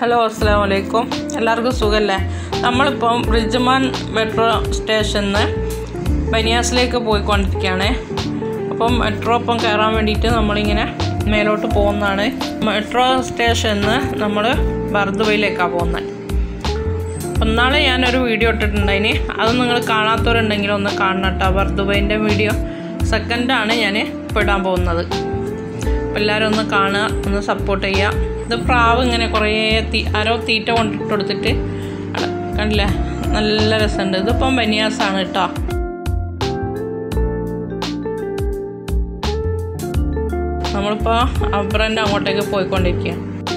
hello അസ്സാം വലൈക്കും എല്ലാവർക്കും സുഖമല്ലേ നമ്മളിപ്പം റിജ്മാൻ മെട്രോ സ്റ്റേഷനിൽ നിന്ന് ബനിയാസിലേക്ക് പോയിക്കൊണ്ടിരിക്കുകയാണ് അപ്പം മെട്രോ ഇപ്പം കയറാൻ വേണ്ടിയിട്ട് നമ്മളിങ്ങനെ മേലോട്ട് പോകുന്നതാണ് മെട്രോ സ്റ്റേഷനിൽ നിന്ന് നമ്മൾ ബർദുബയിലേക്കാണ് പോകുന്നത് അപ്പം നാളെ ഞാനൊരു വീഡിയോ ഇട്ടിട്ടുണ്ടായിന് അത് നിങ്ങൾ കാണാത്തവരുണ്ടെങ്കിൽ ഒന്ന് കാണണം കേട്ടോ ബർദുബൈൻ്റെ വീഡിയോ സെക്കൻഡാണ് ഞാൻ ഇപ്പോൾ ഇടാൻ പോകുന്നത് അപ്പോൾ എല്ലാവരും ഒന്ന് കാണുക ഒന്ന് സപ്പോർട്ട് ചെയ്യുക ഇത് പ്രാവ് ഇങ്ങനെ കുറേ തീ ആരോ തീറ്റ കൊണ്ടിട്ട് കൊടുത്തിട്ട് അവിടെ കണ്ടില്ലേ നല്ല രസമുണ്ട് ഇതിപ്പം ബനിയാസാണ് കേട്ടോ നമ്മളിപ്പോൾ അബ്രൻ്റെ അങ്ങോട്ടേക്ക് പോയിക്കൊണ്ടിരിക്കുക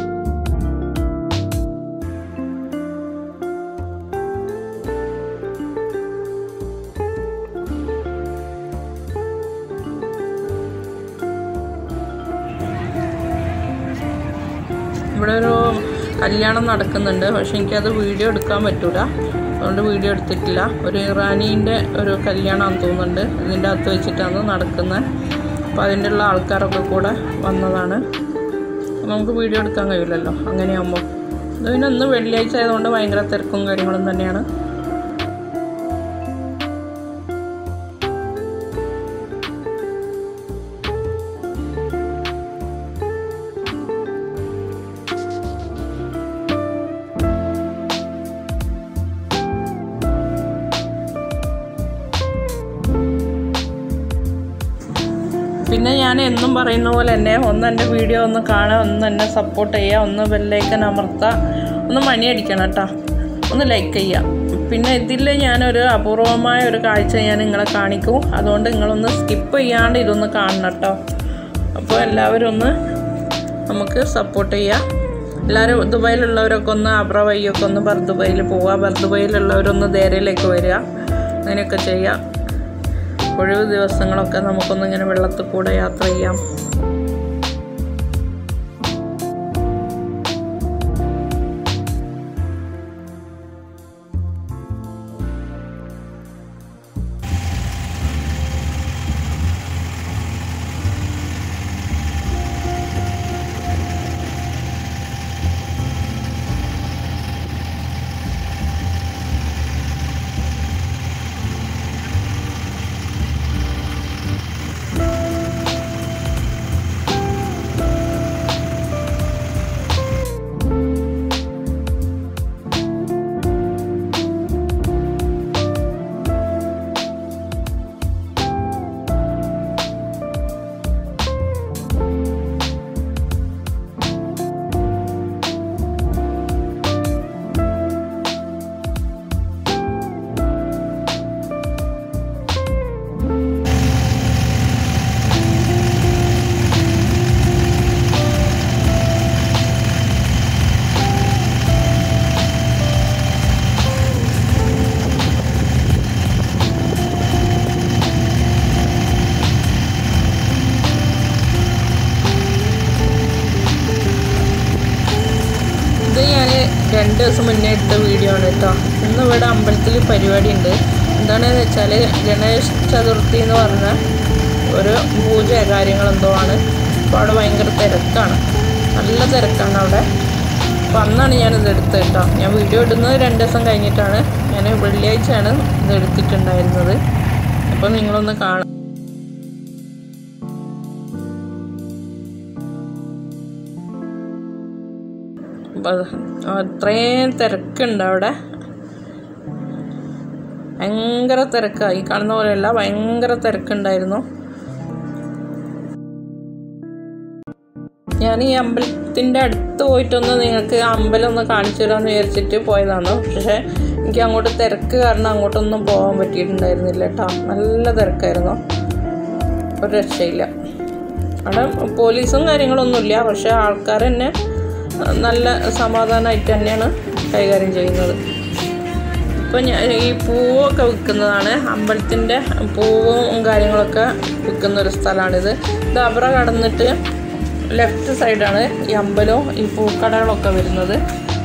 ഇവിടെ ഒരു കല്യാണം നടക്കുന്നുണ്ട് പക്ഷെ എനിക്കത് വീഡിയോ എടുക്കാൻ പറ്റൂല അതുകൊണ്ട് വീഡിയോ എടുത്തിട്ടില്ല ഒരു ഇറാനീൻ്റെ ഒരു കല്യാണമാണെന്ന് തോന്നുന്നുണ്ട് ഇതിൻ്റെ അകത്ത് വെച്ചിട്ടാണ് നടക്കുന്നത് അപ്പോൾ അതിൻ്റെ ഉള്ള ആൾക്കാരൊക്കെ കൂടെ വന്നതാണ് നമുക്ക് വീഡിയോ എടുക്കാൻ കഴിയില്ലല്ലോ അങ്ങനെയാകുമ്പോൾ ഇത് പിന്നെ ഇന്ന് വെള്ളിയാഴ്ച ആയതുകൊണ്ട് ഭയങ്കര തിരക്കും കാര്യങ്ങളും തന്നെയാണ് പിന്നെ ഞാൻ എന്നും പറയുന്ന പോലെ തന്നെ ഒന്ന് എൻ്റെ വീഡിയോ ഒന്ന് കാണുക ഒന്ന് എന്നെ സപ്പോർട്ട് ചെയ്യുക ഒന്ന് ബെല്ലൈക്കൻ അമർത്തുക ഒന്ന് മണിയടിക്കണം കേട്ടോ ഒന്ന് ലൈക്ക് ചെയ്യുക പിന്നെ ഇതിൽ ഞാനൊരു അപൂർവമായ ഒരു കാഴ്ച ഞാൻ നിങ്ങളെ കാണിക്കും അതുകൊണ്ട് നിങ്ങളൊന്ന് സ്കിപ്പ് ചെയ്യാണ്ട് ഇതൊന്ന് കാണണം കേട്ടോ അപ്പോൾ എല്ലാവരും ഒന്ന് നമുക്ക് സപ്പോർട്ട് ചെയ്യുക എല്ലാവരും ദുബായിലുള്ളവരൊക്കെ ഒന്ന് അബ്ര വഴിയൊക്കെ ഒന്ന് ബർദുബൈയിൽ പോവുക ബർദുബൈയിലുള്ളവരൊന്ന് ദേരയിലേക്ക് വരിക അങ്ങനെയൊക്കെ ചെയ്യുക ഒഴിവ് ദിവസങ്ങളൊക്കെ നമുക്കൊന്നിങ്ങനെ വെള്ളത്തിൽ കൂടെ യാത്ര ചെയ്യാം ഇത് ഞാൻ രണ്ട് ദിവസം മുന്നേ എടുത്ത വീഡിയോ ആണ് കേട്ടോ ഇന്ന് ഇവിടെ അമ്പലത്തിൽ പരിപാടി ഉണ്ട് എന്താണെന്ന് വെച്ചാൽ ഗണേശ് ചതുർത്ഥി എന്ന് പറഞ്ഞ ഒരു പൂജ കാര്യങ്ങളെന്തോ ആണ് അപ്പോൾ അവിടെ ഭയങ്കര തിരക്കാണ് നല്ല തിരക്കാണ് അവിടെ അപ്പോൾ അന്നാണ് ഞാനിത് എടുത്തത് കേട്ടോ ഞാൻ വീഡിയോ ഇടുന്നത് രണ്ട് ദിവസം കഴിഞ്ഞിട്ടാണ് ഞാൻ വെള്ളിയാഴ്ചയാണ് ഇത് എടുത്തിട്ടുണ്ടായിരുന്നത് അപ്പോൾ നിങ്ങളൊന്ന് കാണാം അത്രയും തിരക്കുണ്ട് അവിടെ ഭയങ്കര തിരക്കാണ് ഈ കാണുന്ന പോലെയല്ല ഭയങ്കര തിരക്കുണ്ടായിരുന്നു ഞാൻ ഈ അമ്പലത്തിൻ്റെ അടുത്ത് പോയിട്ടൊന്ന് നിങ്ങൾക്ക് അമ്പലം ഒന്ന് കാണിച്ചു തരാമെന്ന് വിചാരിച്ചിട്ട് പോയതാണ് പക്ഷേ എനിക്ക് അങ്ങോട്ട് തിരക്ക് കാരണം അങ്ങോട്ടൊന്നും പോകാൻ പറ്റിയിട്ടുണ്ടായിരുന്നില്ല കേട്ടോ നല്ല തിരക്കായിരുന്നു ഒരു രക്ഷയില്ല അവിടെ പോലീസും കാര്യങ്ങളൊന്നുമില്ല പക്ഷേ ആൾക്കാർ തന്നെ നല്ല സമാധാനമായിട്ട് തന്നെയാണ് കൈകാര്യം ചെയ്യുന്നത് ഇപ്പം ഞാൻ ഈ പൂവൊക്കെ വിൽക്കുന്നതാണ് അമ്പലത്തിൻ്റെ പൂവും കാര്യങ്ങളൊക്കെ വിൽക്കുന്ന ഒരു സ്ഥലമാണിത് ഇത് അബ്ര കടന്നിട്ട് ലെഫ്റ്റ് സൈഡാണ് ഈ അമ്പലവും ഈ പൂക്കടകളൊക്കെ വരുന്നത്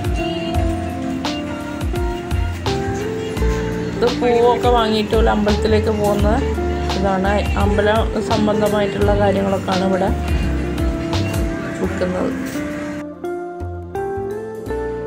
ഇത് പൂവൊക്കെ വാങ്ങിയിട്ട് ഒരു അമ്പലത്തിലേക്ക് പോകുന്ന ഇതാണ് അമ്പലം സംബന്ധമായിട്ടുള്ള കാര്യങ്ങളൊക്കെയാണ് ഇവിടെ വിൽക്കുന്നത്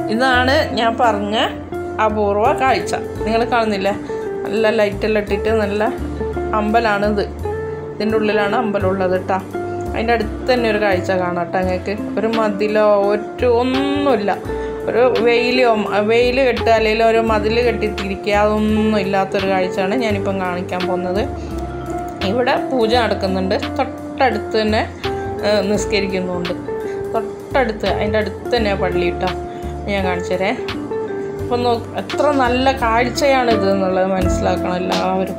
ഇതാണ് ഞാൻ പറഞ്ഞ അപൂർവ കാഴ്ച നിങ്ങൾ കാണുന്നില്ലേ നല്ല ലൈറ്റെല്ലാം ഇട്ടിട്ട് നല്ല അമ്പലമാണ് ഇത് ഇതിൻ്റെ ഉള്ളിലാണ് അമ്പലമുള്ളത് കേട്ടോ അതിൻ്റെ അടുത്ത് തന്നെ ഒരു കാഴ്ച കാണാം കേട്ടോ ഞങ്ങൾക്ക് ഒരു മതിലോ ഒരു ഒന്നുമില്ല ഒരു വെയിലോ വെയിൽ കെട്ടുക അല്ലെങ്കിൽ ഒരു മതിൽ കെട്ടിത്തിരിക്കുക അതൊന്നും ഇല്ലാത്തൊരു കാഴ്ചയാണ് ഞാനിപ്പം കാണിക്കാൻ പോകുന്നത് ഇവിടെ പൂജ നടക്കുന്നുണ്ട് തൊട്ടടുത്ത് തന്നെ ഏഹ്, നിസ്കരിക്കുന്നുണ്ട് തൊട്ടടുത്ത് അതിൻ്റെ അടുത്ത് തന്നെ പള്ളി കേട്ടോ ഞാൻ കാണിച്ചു തരേ അപ്പം നോക്ക് എത്ര നല്ല കാഴ്ചയാണ് ഇത് എന്നുള്ളത് മനസ്സിലാക്കണം എല്ലാവരും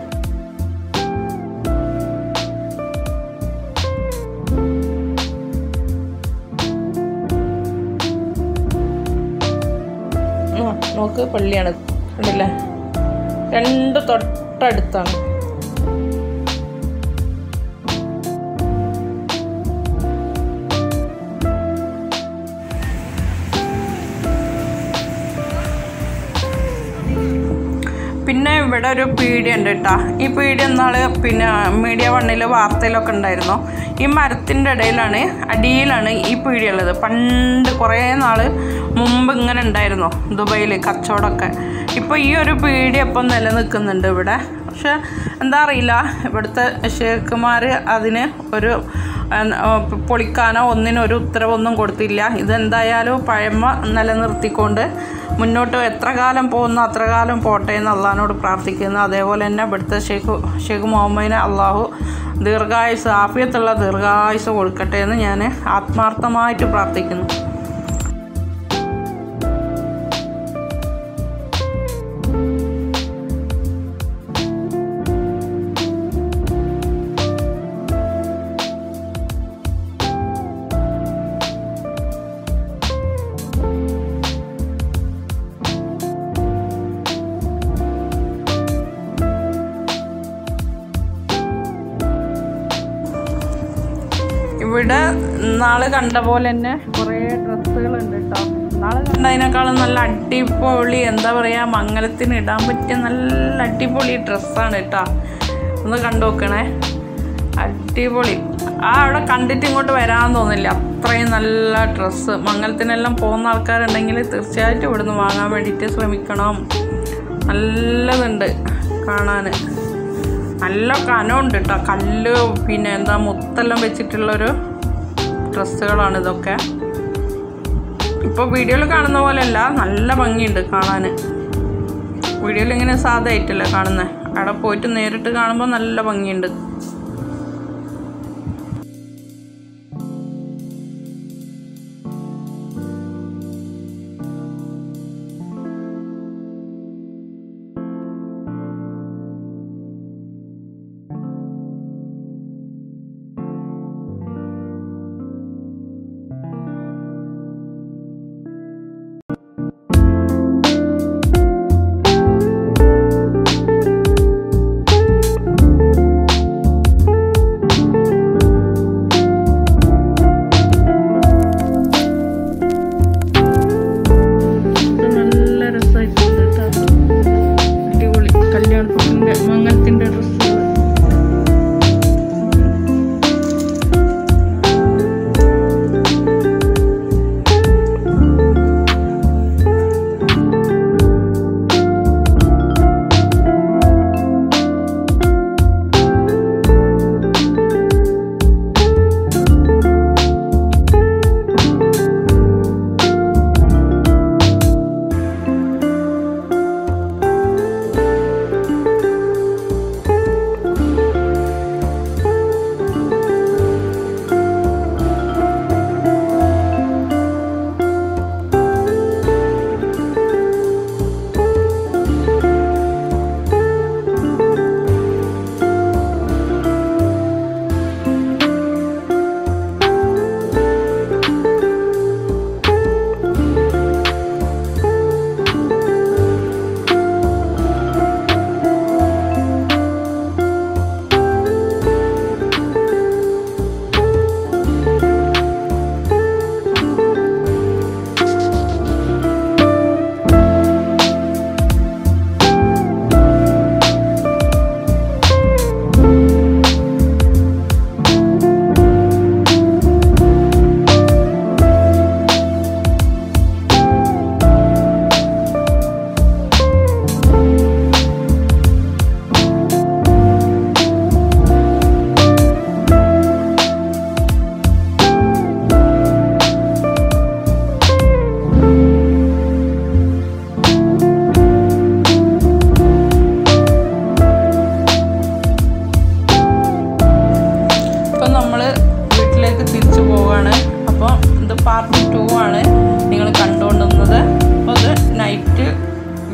ആ, നോക്ക് പള്ളിയാണ് കണ്ടില്ലേ രണ്ട് തൊട്ടടുത്താണ് പിന്നെ ഇവിടെ ഒരു പീടിയ ഉണ്ട് കേട്ടോ ഈ പീടിയ എന്നാൾ പിന്നെ മീഡിയ വണ്ണിൽ വാർത്തയിലൊക്കെ ഉണ്ടായിരുന്നു ഈ മരത്തിൻ്റെ ഇടയിലാണ് അടിയിലാണ് ഈ പീടിയ ഉള്ളത് പണ്ട് കുറേ നാൾ മുമ്പ് ഇങ്ങനെ ഉണ്ടായിരുന്നു ദുബൈയിൽ കച്ചവടമൊക്കെ ഇപ്പോൾ ഈ ഒരു പീടിയ ഇപ്പം നിലനിൽക്കുന്നുണ്ട് ഇവിടെ പക്ഷെ എന്താ അറിയില്ല ഇവിടുത്തെ ഷേഖുമാർ അതിന് ഒരു ഏഹ്, പൊളിക്കാനോ ഒന്നിനും ഒരു ഉത്തരവൊന്നും കൊടുത്തില്ല ഇതെന്തായാലും പഴമ നിലനിർത്തിക്കൊണ്ട് മുന്നോട്ട് എത്ര കാലം പോകുന്നു അത്ര കാലം പോട്ടെ എന്ന് അള്ളഹാനോട് പ്രാർത്ഥിക്കുന്നു അതേപോലെ തന്നെ ഇവിടുത്തെ ഷെയ്ഖ് ഷെയ്ഖ് മുഹമ്മദിനെ അള്ളാഹു ദീർഘായുസ് ആഫിയത്തുള്ള ദീർഘായുസ് കൊടുക്കട്ടെ എന്ന് ഞാൻ ആത്മാർത്ഥമായിട്ട് പ്രാർത്ഥിക്കുന്നു ഇവിടെ നാളെ കണ്ട പോലെ തന്നെ കുറേ ഡ്രസ്സുകളുണ്ട് കേട്ടോ നാളെ കണ്ടതിനേക്കാളും നല്ല അടിപൊളി എന്താ പറയുക മംഗലത്തിന് ഇടാൻ പറ്റിയ നല്ല അടിപൊളി ഡ്രസ്സാണ് കേട്ടോ ഒന്ന് കണ്ടു നോക്കണേ അടിപൊളി ആ അവിടെ കണ്ടിട്ട് ഇങ്ങോട്ട് വരാൻ തോന്നില്ല അത്രയും നല്ല ഡ്രസ്സ് മംഗലത്തിനെല്ലാം പോകുന്ന ആൾക്കാരുണ്ടെങ്കിൽ തീർച്ചയായിട്ടും ഇവിടുന്ന് വാങ്ങാൻ വേണ്ടിയിട്ട് ശ്രമിക്കണം നല്ലതുണ്ട് കാണാൻ നല്ല കനമുണ്ട് കേട്ടോ കല്ല് പിന്നെ എന്താ മുത്തെല്ലാം വെച്ചിട്ടുള്ളൊരു ഡ്രസ്സുകളാണ് ഇതൊക്കെ ഇപ്പോൾ വീഡിയോയിൽ കാണുന്ന പോലെയല്ല നല്ല ഭംഗിയുണ്ട് കാണാൻ വീഡിയോയിൽ ഇങ്ങനെ സാധായിട്ടല്ലേ കാണുന്നത് അവിടെ പോയിട്ട് നേരിട്ട് കാണുമ്പോൾ നല്ല ഭംഗിയുണ്ട്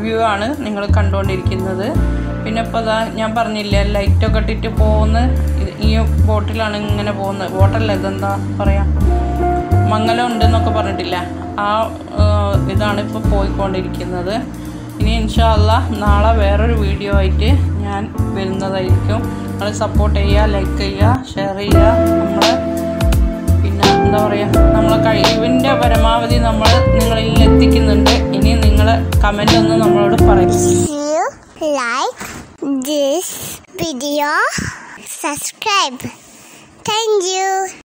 വ്യൂ ആണ് നിങ്ങൾ കണ്ടുകൊണ്ടിരിക്കുന്നത് പിന്നെ ഇപ്പോൾ അതാ ഞാൻ പറഞ്ഞില്ലേ ലൈറ്റൊക്കെ ഇട്ടിട്ട് പോകുന്ന ഇത് ഈ ബോട്ടിലാണ് ഇങ്ങനെ പോകുന്നത് ബോട്ടല്ല ഇതെന്താ പറയാ മംഗലം ഉണ്ടെന്നൊക്കെ പറഞ്ഞിട്ടില്ല ആ ഏഹ്, ഇതാണ് ഇപ്പോൾ പോയിക്കൊണ്ടിരിക്കുന്നത് ഇനി ഇൻഷാല്ല നാളെ വേറൊരു വീഡിയോ ആയിട്ട് ഞാൻ വരുന്നതായിരിക്കും നിങ്ങൾ സപ്പോർട്ട് ചെയ്യുക ലൈക്ക് ചെയ്യുക ഷെയർ ചെയ്യുക നമ്മളെ പിന്നെ എന്താ പറയുക നമ്മളെ കഴിവിൻ്റെ പരമാവധി നമ്മൾ നിങ്ങളിൽ എത്തിക്കുന്നുണ്ട് ഇനി നിങ്ങൾ കമൻ്റ് ഒന്ന് നമ്മളോട് പറയും you like this video subscribe thank you